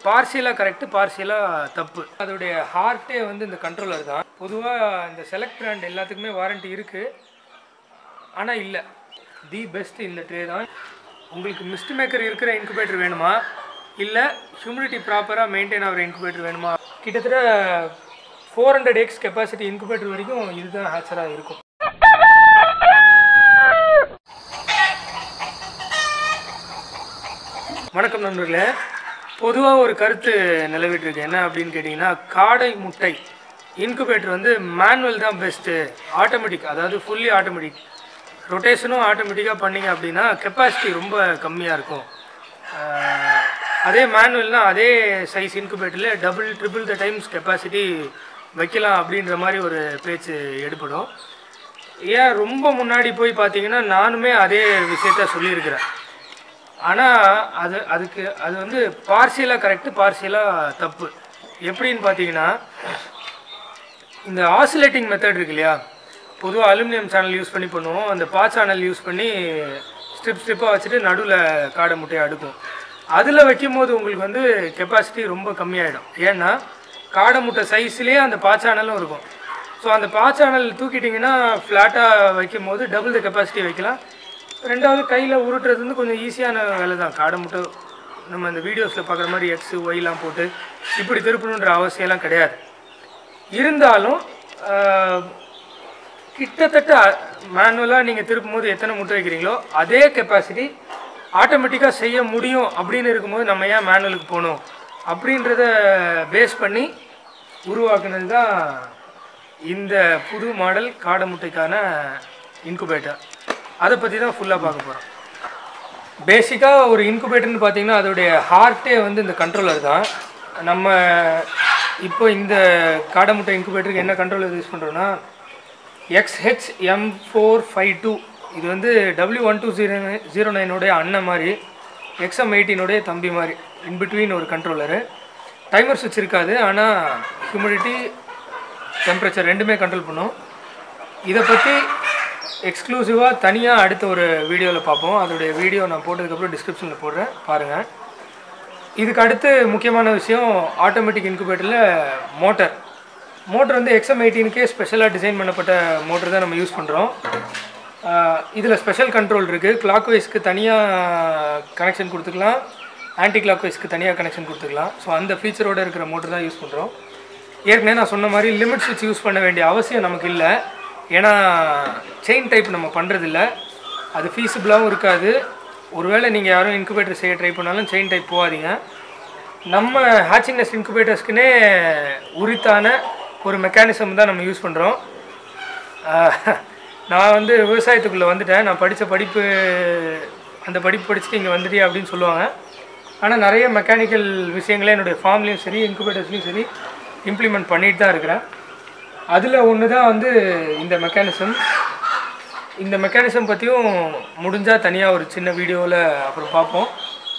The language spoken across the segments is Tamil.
பார்சியலாக கரெக்டு பார்சியலாக தப்பு அதோடைய ஹார்ட்டே வந்து இந்த கண்ட்ரோலர் தான் பொதுவாக இந்த செலக்ட் பிராண்ட் எல்லாத்துக்குமே வாரண்டி இருக்குது ஆனால் இல்லை தி பெஸ்ட் இந்த ட்ரே தான் உங்களுக்கு மிஸ்ட் மேக்கர் இருக்கிற இன்குபேட்டர் வேணுமா இல்லை ஹியூமிடிட்டி ப்ராப்பராக மெயின்டைன் ஆகிற இன்குபேட்டர் வேணுமா கிட்டத்தட்ட four hundred eggs capacity incubator வரைக்கும் இதுதான் ஹேச்சராக இருக்கும் வணக்கம் நண்பர்களே பொதுவாக ஒரு கருத்து நிலவிட்டு இருக்கு என்ன அப்படின்னு கேட்டிங்கன்னா காடை முட்டை இன்குபேட்டர் வந்து மேனுவல் தான் பெஸ்ட்டு ஆட்டோமேட்டிக் அதாவது ஃபுல்லி ஆட்டோமேட்டிக் ரொட்டேஷனும் ஆட்டோமேட்டிக்காக பண்ணீங்க அப்படின்னா கெப்பாசிட்டி ரொம்ப கம்மியாக இருக்கும் ஆஹ், அதே மேனுவல்னா அதே சைஸ் இன்குபேட்டரில் double triple the times capacity வைக்கலாம் அப்படின்ற மாதிரி ஒரு பேச்சு எடுப்படும் ஏன் ரொம்ப முன்னாடி போய் பார்த்தீங்கன்னா நானுமே அதே விஷயத்த சொல்லியிருக்கிறேன் ஆனால் அது அதுக்கு அது வந்து பார்சியலாக கரெக்டு பார்சியலாக தப்பு எப்படின்னு பார்த்தீங்கன்னா இந்த ஆசிலேட்டிங் மெத்தட் இருக்கு இல்லையா பொதுவாக அலுமினியம் சேனல் யூஸ் பண்ணி பண்ணுவோம் அந்த பா சேனல் யூஸ் பண்ணி ஸ்ட்ரிப் ஸ்ட்ரிப்பாக வச்சுட்டு நடுவில் காடை முட்டையை அடுக்கும் அதில் வைக்கும்போது உங்களுக்கு வந்து கெப்பாசிட்டி ரொம்ப கம்மியாயிடும் ஏன்னா காடை முட்டை சைஸ்லேயே அந்த பா சேனலும் இருக்கும் ஸோ அந்த பா சேனல் தூக்கிட்டிங்கன்னா ஃப்ளாட்டாக வைக்கும் போது டபுள் த கெப்பாசிட்டி வைக்கலாம் ரெண்டாவது கையில் உருட்டுறது வந்து கொஞ்சம் ஈஸியான வேலை தான் காடை முட்டை நம்ம இந்த வீடியோஸில் பார்க்குற மாதிரி எக்ஸ் ஒய்லாம் போட்டு இப்படி திருப்பணுன்ற அவசியம்லாம் கிடையாது இருந்தாலும் ஆஹ், கிட்டத்தட்ட மேனுவலாக நீங்கள் திருப்பும் போது எத்தனை முட்டை வைக்கிறீங்களோ அதே கெப்பாசிட்டி ஆட்டோமேட்டிக்காக செய்ய முடியும் அப்படின்னு இருக்கும்போது நம்ம ஏன் மேனுவலுக்கு போகணும் அப்படின்றத பேஸ் பண்ணி உருவாக்குனது தான் இந்த புது மாடல் காடை முட்டைக்கான இன்குபேட்டர் அதை பற்றி தான் ஃபுல்லாக பார்க்க போகிறோம் பேசிக்காக ஒரு இன்குபேட்டர்னு பார்த்தீங்கன்னா அதோடைய ஹார்ட்டே வந்து இந்த கண்ட்ரோலர் தான் நம்ம இப்போ இந்த காடை முட்டை இன்குபேட்டருக்கு என்ன கண்ட்ரோலர் யூஸ் பண்ணுறோன்னா XH M four five two இது வந்து W one two zero zero நைனுடைய அண்ணன் மாதிரி எக்ஸ்எம் எயிட்டீனுடைய தம்பி மாதிரி இன்பிட்வீன் ஒரு கண்ட்ரோலரு டைமர் சுவிட்ச் இருக்காது ஆனால் ஹியூமிடிட்டி டெம்பரேச்சர் ரெண்டுமே கண்ட்ரோல் பண்ணும் இதை பற்றி எக்ஸ்க்ளூசிவாக தனியாக அடுத்த ஒரு வீடியோவில் பார்ப்போம் அதோடைய வீடியோ நான் போட்டதுக்கப்புறம் டிஸ்கிரிப்ஷனில் போடுறேன் பாருங்கள் இதுக்கு அடுத்து முக்கியமான விஷயம் ஆட்டோமேட்டிக் இன்குபேட்டரில் மோட்டர் மோட்டர் வந்து எக்ஸ்எம் எயிட்டீனுக்கே ஸ்பெஷலாக டிசைன் பண்ணப்பட்ட மோட்டர் தான் நம்ம யூஸ் பண்ணுறோம் இதில் ஸ்பெஷல் கண்ட்ரோல் இருக்குது கிளாக் வைஸ்க்கு தனியாக கனெக்ஷன் கொடுத்துக்கலாம் ஆன்டி கிளாக் வைஸ்க்கு தனியாக கனெக்ஷன் கொடுத்துக்கலாம் ஸோ அந்த ஃபீச்சரோடு இருக்கிற மோட்டர் தான் யூஸ் பண்ணுறோம் ஏற்கனவே நான் சொன்ன மாதிரி லிமிட் சுவிட்ச் யூஸ் பண்ண வேண்டிய அவசியம் நமக்கு இல்லை ஏன்னா செயின் டைப் நம்ம பண்ணுறதில்ல அது ஃபீஸிபிளாகவும் இருக்காது ஒருவேளை நீங்கள் யாரும் இன்குபேட்டர் செய்ய ட்ரை பண்ணாலும் செயின் டைப் போகாதீங்க நம்ம ஹேச்சிங்னஸ் இன்குபேட்டர்ஸ்க்குனே உரித்தான ஒரு மெக்கானிசம் தான் நம்ம யூஸ் பண்ணுறோம் நான் வந்து விவசாயத்துக்குள்ளே வந்துட்டேன் நான் படித்த படிப்பு அந்த படிப்பு படிச்சுட்டு இங்கே வந்துட்டே அப்படின்னு சொல்லுவாங்க ஆனால் நிறைய மெக்கானிக்கல் விஷயங்களே என்னுடைய ஃபார்ம்லேயும் சரி இன்குபேட்டர்ஸ்லையும் சரி இம்ப்ளிமெண்ட் பண்ணிட்டு தான் இருக்கிறேன் அதில் ஒன்று தான் வந்து இந்த மெக்கானிசம் இந்த மெக்கானிசம் பற்றியும் முடிஞ்சால் தனியாக ஒரு சின்ன வீடியோவில் அப்புறம் பார்ப்போம்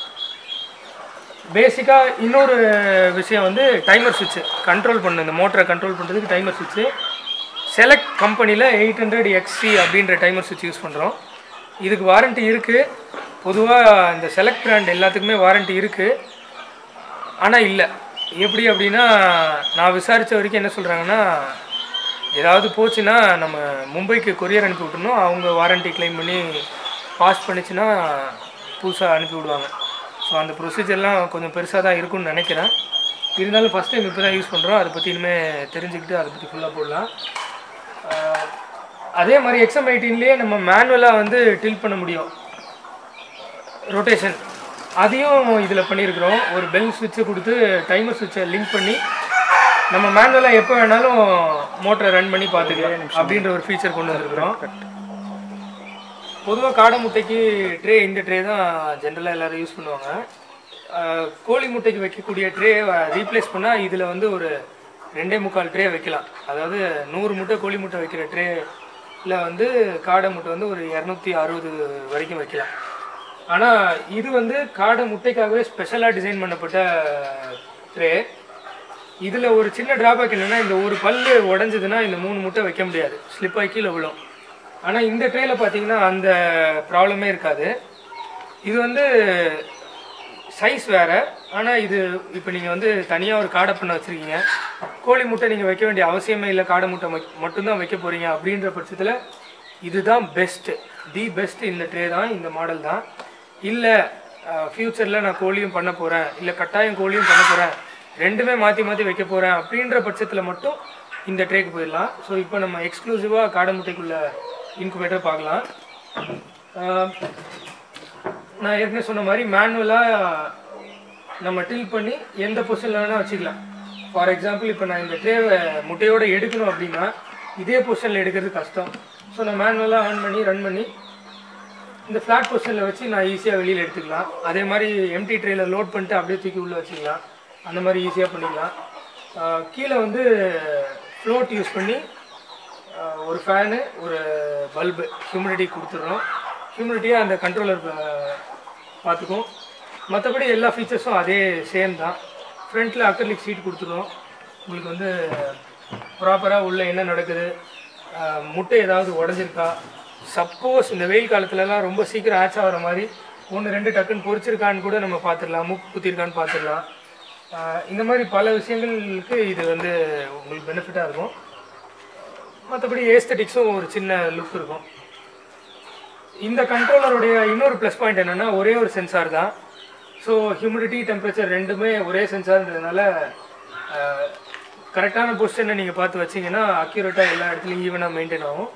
பேசிக்காக இன்னொரு விஷயம் வந்து டைமர் சுவிட்சு கண்ட்ரோல் பண்ணு இந்த மோட்டரை கண்ட்ரோல் பண்ணுறதுக்கு டைமர் சுவிட்சு செலக்ட் கம்பெனியில் எயிட் ஹண்ட்ரட் எக்ஸி அப்படின்ற டைமர் சுவிட்ச் யூஸ் பண்ணுறோம் இதுக்கு வாரண்ட்டி இருக்குது பொதுவாக இந்த செலக்ட் பிராண்ட் எல்லாத்துக்குமே வாரண்ட்டி இருக்குது ஆனால் இல்லை எப்படி அப்படின்னா நான் விசாரித்த வரைக்கும் என்ன சொல்கிறாங்கன்னா ஏதாவது போச்சுன்னா நம்ம மும்பைக்கு கொரியர் அனுப்பி விட்டணும் அவங்க வாரண்ட்டி க்ளைம் பண்ணி பாஸ் பண்ணிச்சுன்னா புதுசாக அனுப்பி விடுவாங்க ஸோ அந்த ப்ரொசீஜர்லாம் கொஞ்சம் பெருசாக தான் இருக்கும்னு நினைக்கிறேன் இருந்தாலும் ஃபஸ்ட் டைம் இப்போ தான் யூஸ் பண்ணுறோம் அதை பற்றி இனிமேல் தெரிஞ்சுக்கிட்டு அதை பற்றி ஃபுல்லாக போடலாம் ஆஹ் அதே மாதிரி எக்ஸம் எயிட்டீன்லேயே நம்ம மேனுவலாக வந்து டில் பண்ண முடியும் ரொட்டேஷன் அதையும் இதில் பண்ணியிருக்கிறோம் ஒரு பெல் சுவிட்சை கொடுத்து டைமர் சுவிட்சை லிங்க் பண்ணி நம்ம மேனுவலாக எப்போ வேணாலும் மோட்டரை ரன் பண்ணி பார்த்துக்கலாம் அப்படின்ற ஒரு ஃபீச்சர் கொண்டு வந்திருக்கிறோம் பொதுவாக காடை முட்டைக்கு ட்ரே இந்த ட்ரே தான் ஜென்ரலாக எல்லோரும் யூஸ் பண்ணுவாங்க ஆஹ் கோழி முட்டைக்கு வைக்கக்கூடிய ட்ரே ரீப்ளேஸ் பண்ணால் இதில் வந்து ஒரு ரெண்டே முக்கால் ட்ரே வைக்கலாம் அதாவது நூறு முட்டை கோழி முட்டை வைக்கிற ட்ரேல வந்து காடை முட்டை வந்து ஒரு இரநூத்தி அறுபது வரைக்கும் வைக்கலாம் ஆனால் இது வந்து காடை முட்டைக்காகவே ஸ்பெஷலாக டிசைன் பண்ணப்பட்ட ட்ரே இதில் ஒரு சின்ன டிராபேக் என்னென்னா இந்த ஒரு பல்லு உடஞ்சதுன்னா இந்த மூணு முட்டை வைக்க முடியாது ஸ்லிப் ஆகி கீழே விழும் ஆனால் இந்த ட்ரேல பார்த்தீங்கன்னா அந்த ப்ராப்ளமே இருக்காது இது வந்து சைஸ் வேறு ஆனால் இது இப்போ நீங்கள் வந்து தனியாக ஒரு காடை பண்ண வச்சுருக்கீங்க கோழி முட்டை நீங்கள் வைக்க வேண்டிய அவசியமே இல்லை காடை முட்டை மை- மட்டும்தான் வைக்க போகிறீங்க அப்படின்ற பட்சத்தில் இதுதான் பெஸ்ட்டு தி பெஸ்ட் இந்த ட்ரே தான் இந்த மாடல் தான் இல்லை ஃப்யூச்சரில் நான் கோழியும் பண்ண போகிறேன் இல்லை கட்டாயம் கோழியும் பண்ண போகிறேன் ரெண்டுமே மாற்றி மாற்றி வைக்க போகிறேன் அப்படின்ற பட்சத்தில் மட்டும் இந்த ட்ரேக்கு போயிடலாம் ஸோ இப்போ நம்ம எக்ஸ்க்ளூசிவாக காடை முட்டைக்குள்ள இன்குபேட்டர் பார்க்கலாம் ஆஹ் நான் ஏற்கனவே சொன்ன மாதிரி மேனுவலாக நம்ம டில் பண்ணி எந்த பொசிஷனில் வேணால் வச்சுக்கலாம் ஃபார் எக்ஸாம்பிள் இப்போ நான் இந்த ட்ரேவை முட்டையோட எடுக்கணும் அப்படின்னா இதே பொசிஷனில் எடுக்கிறது கஷ்டம் ஸோ நான் மேனுவலாக ஆன் பண்ணி ரன் பண்ணி இந்த ஃப்ளாட் பொசிஷனில் வச்சு நான் ஈஸியாக வெளியில் எடுத்துக்கலாம் அதே மாதிரி எம்டி ட்ரேயில் லோட் பண்ணிட்டு அப்படியே தூக்கி உள்ளே வச்சுக்கலாம் அந்த மாதிரி ஈஸியாக பண்ணிக்கலாம் ஆஹ் கீழே வந்து ஃப்ளோட் யூஸ் பண்ணி ஆஹ் ஒரு ஃபேனு ஒரு பல்பு ஹியூமிடிட்டி கொடுத்துட்றோம் ஹியூமிடிட்டியாக அந்த கண்ட்ரோலர் பார்த்துக்கும் மற்றபடி எல்லா ஃபீச்சர்ஸும் அதே சேம் தான் ஃப்ரண்ட்டில் அக்கர்லிக் சீட் கொடுத்துருவோம் உங்களுக்கு வந்து ப்ராப்பராக உள்ள என்ன நடக்குது ஆஹ் முட்டை ஏதாவது உடஞ்சிருக்கா சப்போஸ் இந்த வெயில் காலத்துலலாம் ரொம்ப சீக்கிரம் ஆச் ஆகிற மாதிரி ஒன்று ரெண்டு டக்குன்னு பொரிச்சிருக்கான்னு கூட நம்ம பார்த்துடலாம் மூக்கு குத்திருக்கான்னு பார்த்துடலாம் ஆஹ் இந்த மாதிரி பல விஷயங்களுக்கு இது வந்து உங்களுக்கு பெனிஃபிட்டாக இருக்கும் மற்றபடி ஏஸ்தட்டிக்ஸும் ஒரு சின்ன லுக் இருக்கும் இந்த கண்ட்ரோலருடைய இன்னொரு ப்ளஸ் பாயிண்ட் என்னென்னா ஒரே ஒரு சென்சார் தான் ஸோ ஹியூமிடிட்டி டெம்பரேச்சர் ரெண்டுமே ஒரே சென்சார்ன்றதுனால கரெக்டான பொசிஷனை நீங்கள் பார்த்து வச்சீங்கன்னா அக்யூரேட்டாக எல்லா இடத்துலையும் ஈவனாக மெயின்டைன் ஆகும்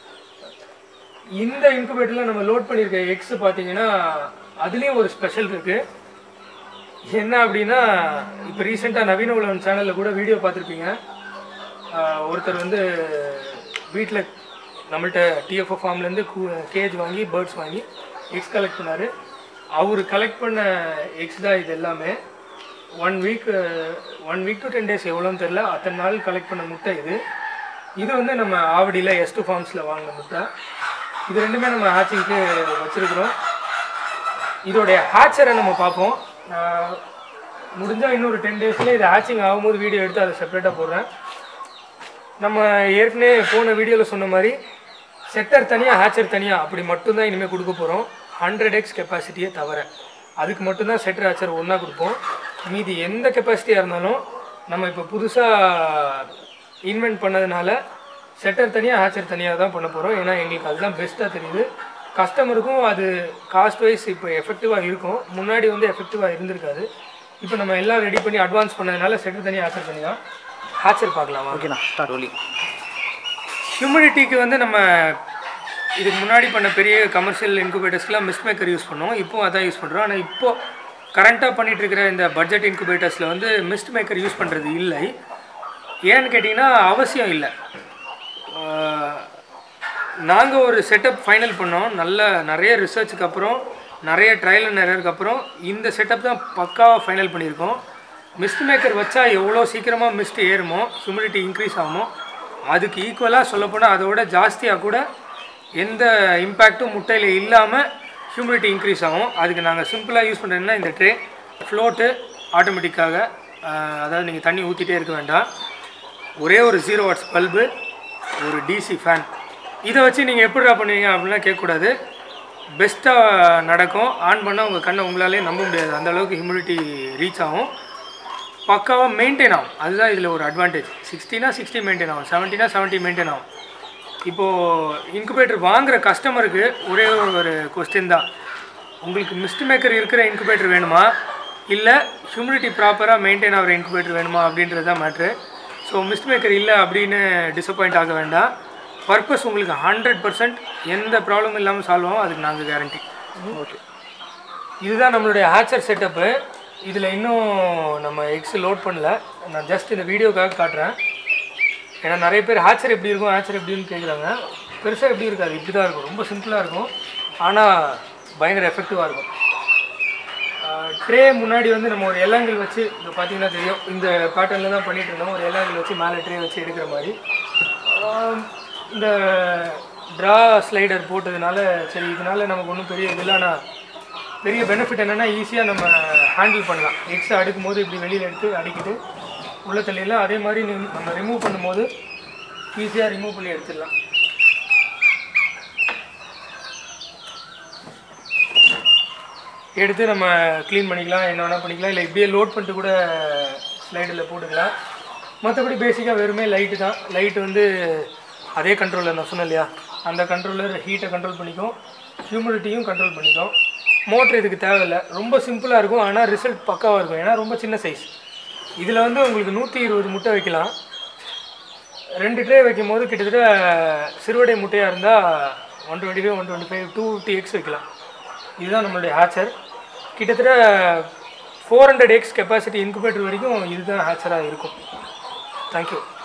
இந்த இன்குபேட்டரில் நம்ம லோட் பண்ணியிருக்க எக்ஸ் பார்த்தீங்கன்னா அதுலேயும் ஒரு ஸ்பெஷல் இருக்குது என்ன அப்படின்னா இப்போ ரீசெண்டாக நவீன உலகம் சேனலில் கூட வீடியோ பார்த்துருப்பீங்க ஆஹ் ஒருத்தர் வந்து வீட்டில் நம்மள்ட்ட டிஎஃப்ஓ ஃபார்ம்லேருந்து கேஜ் வாங்கி பேர்ட்ஸ் வாங்கி எக்ஸ் கலெக்ட் பண்ணார் அவர் கலெக்ட் பண்ண எக்ஸ் தான் இது எல்லாமே one week one week to ten days எவ்வளோன்னு தெரில அத்தனை நாள் கலெக்ட் பண்ண முட்டை இது இது வந்து நம்ம ஆவடியில் எஸ் டூ ஃபார்ம்ஸில் வாங்கின முட்டை இது ரெண்டுமே நம்ம ஹேச்சிங்க்கு வச்சுருக்குறோம் இதோடைய ஹேச்சரை நம்ம பார்ப்போம் நான் முடிஞ்சால் இன்னொரு டென் டேஸில் இது ஹேச்சிங் ஆகும்போது வீடியோ எடுத்து அதை செப்பரேட்டாக போடுறேன் நம்ம ஏற்கனவே போன வீடியோவில் சொன்ன மாதிரி செட்டர் தனியாக ஹேச்சர் தனியாக அப்படி மட்டும்தான் இனிமேல் கொடுக்க போகிறோம் ஹண்ட்ரட் எக்ஸ் கெப்பாசிட்டியே தவிர அதுக்கு மட்டும்தான் செட்டர் ஹேச்சர் ஒன்றா கொடுப்போம் மீதி எந்த கெப்பாசிட்டியாக இருந்தாலும் நம்ம இப்போ புதுசாக இன்வென்ட் பண்ணதுனால செட்டர் தனியாக ஹேச்சர் தனியாக தான் பண்ண போகிறோம் ஏன்னா எங்களுக்கு அதுதான் பெஸ்ட்டாக தெரியுது கஸ்டமருக்கும் அது காஸ்ட் வைஸ் இப்போ எஃபெக்டிவாக இருக்கும் முன்னாடி வந்து எஃபெக்டிவாக இருந்திருக்காது இப்போ நம்ம எல்லாம் ரெடி பண்ணி அட்வான்ஸ் பண்ணதுனால செட்டர் தனியாக ஹேச்சர் தனியாக ஹேச்சர் பார்க்கலாமா ஓகேண்ணா ஸ்டார்ட் ரோலிங் ஹியூமிடிட்டிக்கு வந்து நம்ம இதுக்கு முன்னாடி பண்ண பெரிய கமர்ஷியல் இன்குபேட்டர்ஸ்க்குலாம் மிஸ்ட் மேக்கர் யூஸ் பண்ணோம் இப்போ அதான் யூஸ் பண்ணுறோம் ஆனால் இப்போ கரண்ட்டாக பண்ணிட்டு இருக்கிற இந்த பட்ஜெட் இன்குபேட்டர்ஸில் வந்து மிஸ்ட் மேக்கர் யூஸ் பண்ணுறது இல்லை ஏன்னு கேட்டிங்கன்னா அவசியம் இல்லை நாங்கள் ஒரு செட்டப் ஃபைனல் பண்ணோம் நல்ல நிறைய ரிசர்ச்சுக்கு அப்புறம் நிறைய ட்ரையல் அண்ட் எரருக்கு அப்புறம் இந்த செட்டப் தான் பக்காவாக ஃபைனல் பண்ணியிருக்கோம் மிஸ்ட் மேக்கர் வச்சா எவ்வளோ சீக்கிரமாக மிஸ்ட் ஏறுமோ ஹியூமிடிட்டி இன்க்ரீஸ் ஆகுமோ அதுக்கு ஈக்குவலாக சொல்லப்போனால் அதோட ஜாஸ்தியாக கூட எந்த இம்பேக்ட்டும் முட்டையில் இல்லாமல் ஹியூமிடிட்டி இன்க்ரீஸ் ஆகும் அதுக்கு நாங்கள் சிம்பிளாக யூஸ் பண்ணுறதுனா இந்த ட்ரே ஃப்ளோட்டு ஆட்டோமேட்டிக்காக அதாவது நீங்கள் தண்ணி ஊற்றிட்டே இருக்க வேண்டாம் ஒரே ஒரு ஜீரோ வாட்ஸ் பல்பு ஒரு டிசி ஃபேன் இதை வச்சு நீங்கள் எப்படிடா பண்ணுவீங்க அப்படிலாம் கேட்கக்கூடாது பெஸ்ட்டாக நடக்கும் ஆன் பண்ணால் உங்கள் கண்ணை உங்களாலே நம்ப முடியாது அந்த அளவுக்கு ஹியூமிடிட்டி ரீச் ஆகும் பக்காவாக மெயின்டைன் ஆகும் அதுதான் இதில் ஒரு அட்வான்டேஜ் சிக்ஸ்டினா சிக்ஸ்டி மெயின்டைன் ஆகும் செவன்ட்டினா செவன்ட்டி மெயின்டைன் ஆகும் இப்போது இன்குபேட்டர் வாங்குற கஸ்டமருக்கு ஒரே ஒரு கொஸ்டின் தான் உங்களுக்கு மிஸ்ட் மேக்கர் இருக்கிற இன்குபேட்டர் வேணுமா இல்லை ஹியூமிடிட்டி ப்ராப்பராக மெயின்டைன் ஆகிற இன்குபேட்டர் வேணுமா அப்படின்றது தான் மேட்ரு ஸோ மிஸ்ட் மேக்கர் இல்லை அப்படின்னு டிசப்பாயிண்ட் ஆக வேண்டாம் பர்பஸ் உங்களுக்கு ஹண்ட்ரட் பர்சன்ட் எந்த ப்ராப்ளமும் இல்லாமல் சால்வ் ஆகும் அதுக்கு நாங்கள் கேரண்டி ஓகே இதுதான் நம்மளுடைய ஹேச்சர் செட்டப்பு இதில் இன்னும் நம்ம எக்ஸ் லோட் பண்ணல நான் ஜஸ்ட் இந்த வீடியோக்காக காட்டுறேன் ஏன்னா நிறைய பேர் ஹேச்சர் எப்படி இருக்கும் ஹேச்சர் எப்படின்னு கேட்குறாங்க பெருசாக எப்படி இருக்காது இப்படி தான் இருக்கும் ரொம்ப சிம்பிளாக இருக்கும் ஆனால் பயங்கர எஃபெக்டிவாக இருக்கும் ட்ரே முன்னாடி வந்து நம்ம ஒரு எல்லாங்கல் வச்சு இப்போ பார்த்தீங்கன்னா தெரியும் இந்த பேட்டர்னில் தான் பண்ணிட்டு இருந்தோம் ஒரு எல்லாங்கல் வச்சு மேலே ட்ரே வச்சு எடுக்கிற மாதிரி ஆஹ் இந்த ட்ரா ஸ்லைடர் போட்டதுனால சரி இதனால நமக்கு ஒன்றும் பெரிய இது இல்லை ஆனால் பெரிய பெனிஃபிட் என்னென்னா ஈஸியாக நம்ம ஹேண்டில் பண்ணலாம் எக்ஸ் அடுக்கும் போது இப்படி வெளியில் எடுத்து அடிக்கிட்டு உள்ள தள்ளிடலாம் அதே மாதிரி நீ- நம்ம ரிமூவ் பண்ணும்போது ஈஸியாக ரிமூவ் பண்ணி எடுத்துடலாம் எடுத்து நம்ம க்ளீன் பண்ணிக்கலாம் என்ன வேணால் பண்ணிக்கலாம் இல்லை இப்படியே லோட் பண்ணிட்டு கூட ஸ்லைடில் போட்டுக்கலாம் மற்றபடி பேசிக்காக வெறுமே லைட்டு தான் லைட்டு வந்து அதே கண்ட்ரோலர் நான் சொன்னேன் இல்லையா அந்த கண்ட்ரோலர் ஹீட்டை கண்ட்ரோல் பண்ணிக்கும் ஹியூமிடிட்டியும் கண்ட்ரோல் பண்ணிக்கும் மோட்ரு இதுக்கு தேவையில்லை ரொம்ப சிம்பிளாக இருக்கும் ஆனால் ரிசல்ட் பக்காவாக இருக்கும் ஏன்னா ரொம்ப சின்ன சைஸ் இதில் வந்து உங்களுக்கு நூற்றி இருபது முட்டை வைக்கலாம் ரெண்டு ட்ரே வைக்கும் போது கிட்டத்தட்ட சிறுவடை முட்டையாக இருந்தால் one twenty five one twenty five two fifty eggs வைக்கலாம் இதுதான் நம்மளுடைய ஹேச்சர் கிட்டத்தட்ட four hundred eggs capacity incubator வரைக்கும் இதுதான் ஹேச்சராக இருக்கும் தேங்க்யூ